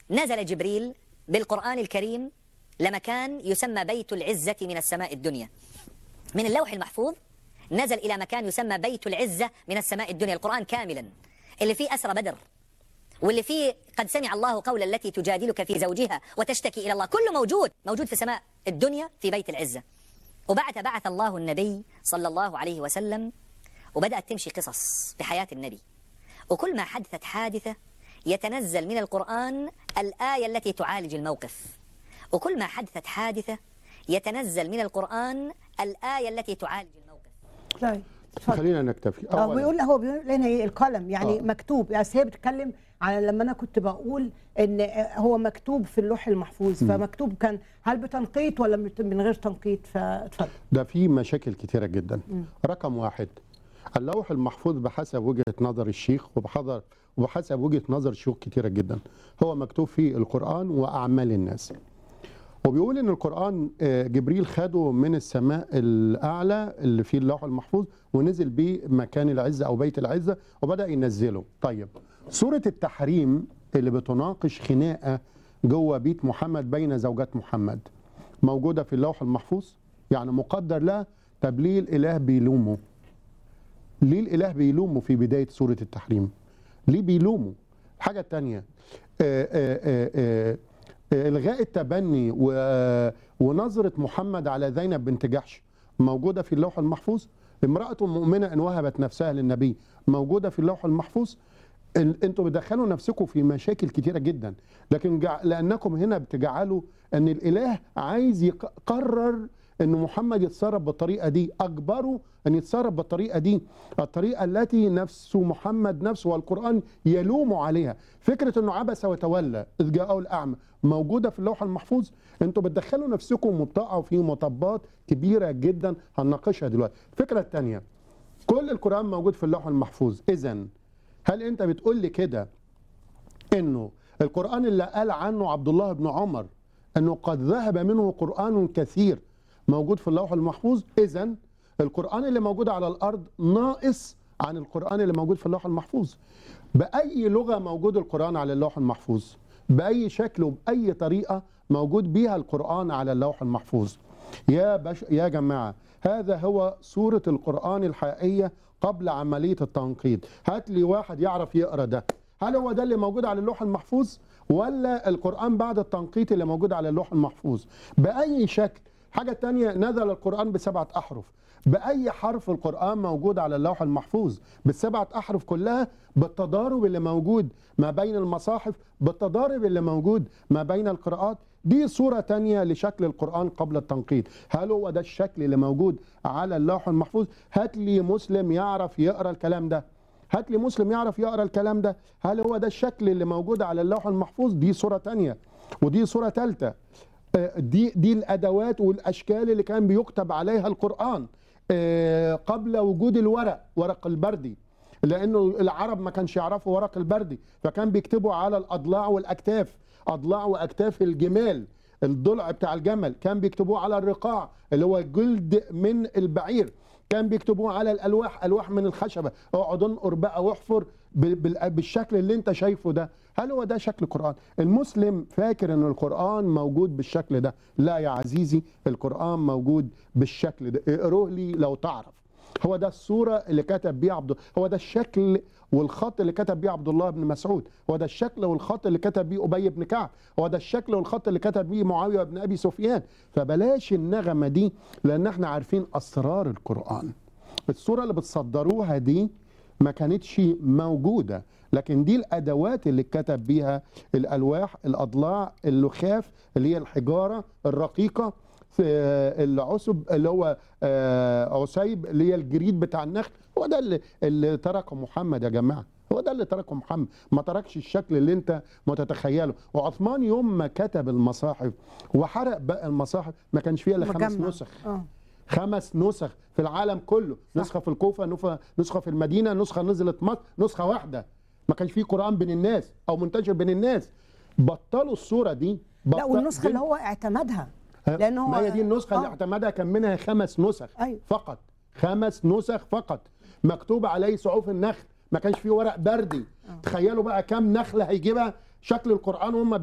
نزل جبريل بالقرآن الكريم لمكان يسمى بيت العزة من السماء الدنيا من اللوح المحفوظ نزل إلى مكان يسمى بيت العزة من السماء الدنيا القرآن كاملا اللي فيه أسرى بدر واللي فيه قد سمع الله قول التي تجادلك في زوجها وتشتكي إلى الله كله موجود موجود في سماء الدنيا في بيت العزة وبعث بعث الله النبي صلى الله عليه وسلم وبدأت تمشي قصص بحياة النبي وكل ما حدثت حادثة يتنزل من القرآن الآية التي تعالج الموقف وكل ما حدثت حادثة يتنزل من القرآن الآية التي تعالج الموقف طيب اتفضل خلينا نكتفي اه أولاً، بيقول هو بيقول لنا ايه القلم يعني آه. مكتوب يعني هي بتتكلم على لما انا كنت بقول ان هو مكتوب في اللوح المحفوظ فمكتوب كان هل بتنقيط ولا من من غير تنقيط فاتفضل ده في مشاكل كتيرة جدا رقم واحد اللوح المحفوظ بحسب وجهة نظر الشيخ وبحضر وبحسب وجهة نظر شيوخ كتيرة جدا هو مكتوب فيه القرآن وأعمال الناس وبيقول ان القرآن آه، جبريل خده من السماء الأعلى اللي فيه اللوح المحفوظ ونزل بيه مكان العزة أو بيت العزة وبدأ ينزله طيب سورة التحريم اللي بتناقش خناقة جوه بيت محمد بين زوجات محمد موجودة في اللوح المحفوظ يعني مقدر لها طب ليه الإله بيلومه ليه الإله بيلومه في بداية سورة التحريم ليه بيلومه الحاجة التانية آه، آه، آه، آه، آه، إلغاء التبني و- ونظرة محمد على زينب بنت جحش موجودة في اللوح المحفوظ امرأة مؤمنة إن وهبت نفسها للنبي موجودة في اللوح المحفوظ ال- انتوا بتدخلوا نفسكم في مشاكل كتيره جدا لكن جع... لانكم هنا بتجعلوا ان الاله عايز يقرر ان محمد يتصرف بالطريقه دي اجبره ان يتصرف بالطريقه دي الطريقه التي نفس محمد نفسه والقران يلوم عليها فكره انه عبس وتولى اذ جاءه الاعمى موجوده في اللوح المحفوظ انتوا بتدخلوا نفسكم وبتقعوا في مطبات كبيره جدا هنناقشها دلوقتي الفكره الثانيه كل القران موجود في اللوح المحفوظ اذا هل انت بتقول لي كده انه القران اللي قال عنه عبد الله بن عمر انه قد ذهب منه قران كثير موجود في اللوح المحفوظ اذا القران اللي موجود على الارض ناقص عن القران اللي موجود في اللوح المحفوظ باي لغه موجود القران على اللوح المحفوظ باي شكل وباي طريقه موجود بيها القران على اللوح المحفوظ يا بش يا جماعه هذا هو سوره القران الحقيقيه قبل عمليه التنقيط هات لي واحد يعرف يقرا ده هل هو ده اللي موجود على اللوح المحفوظ ولا القرآن بعد التنقيط اللي موجود على اللوح المحفوظ بأي شكل حاجة تانية نزل القرآن بسبعة أحرف بأي حرف القرآن موجود على اللوح المحفوظ بالسبعة أحرف كلها بالتضارب اللي موجود ما بين المصاحف بالتضارب اللي موجود ما بين القراءات دي صورة تانية لشكل القرآن قبل التنقيط هل هو ده الشكل اللي موجود على اللوح المحفوظ هات لي مسلم يعرف يقرأ الكلام ده هات لي مسلم يعرف يقرا الكلام ده هل هو ده الشكل اللي موجود على اللوح المحفوظ دي صوره تانية ودي صوره ثالثه دي دي الادوات والاشكال اللي كان بيكتب عليها القران آه، قبل وجود الورق ورق البردي لانه العرب ما كانش يعرفوا ورق البردي فكان بيكتبوا على الاضلاع والاكتاف اضلاع واكتاف الجمال الضلع بتاع الجمل كان بيكتبوه على الرقاع اللي هو جلد من البعير كان بيكتبوه على الالواح الواح من الخشبه اقعد انقر بقى واحفر بال- بال- بالشكل اللي انت شايفه ده هل هو ده شكل القران المسلم فاكر ان القران موجود بالشكل ده لا يا عزيزي القران موجود بالشكل ده اقروه لي لو تعرف هو ده الصورة اللي كتب بيه عبد هو ده الشكل والخط اللي كتب بيه عبد الله بن مسعود هو ده الشكل والخط اللي كتب بيه أبي بن كعب هو ده الشكل والخط اللي كتب بيه معاوية بن أبي سفيان فبلاش النغمة دي لأن احنا عارفين أسرار القرآن الصورة اللي بتصدروها دي ما كانتش موجودة لكن دي الأدوات اللي كتب بيها الألواح الأضلاع اللخاف اللي هي الحجارة الرقيقة في العسب اللي هو آه، عسيب اللي هي الجريد بتاع النخل هو ده اللي, اللي تركه محمد يا جماعه هو ده اللي تركه محمد ما تركش الشكل اللي انت متتخيله وعثمان يوم ما كتب المصاحف وحرق بقى المصاحف ما كانش فيها الا خمس مجمع. نسخ اه خمس نسخ في العالم كله نسخه في الكوفه نسخه نسخه في المدينه نسخه نزلت مصر نسخه واحده ما كانش فيه قران بين الناس او منتشر بين الناس بطلوا الصوره دي لا بطل- والنسخه اللي هو اعتمدها ها؟ لأن هو- ما هي دي النسخه اللي آه. اعتمدها كان منها خمس نسخ أيوة. فقط خمس نسخ فقط مكتوب عليه صحف النخل ما كانش فيه ورق بردي تخيلوا بقى كم نخله هيجيبها شكل القران وهم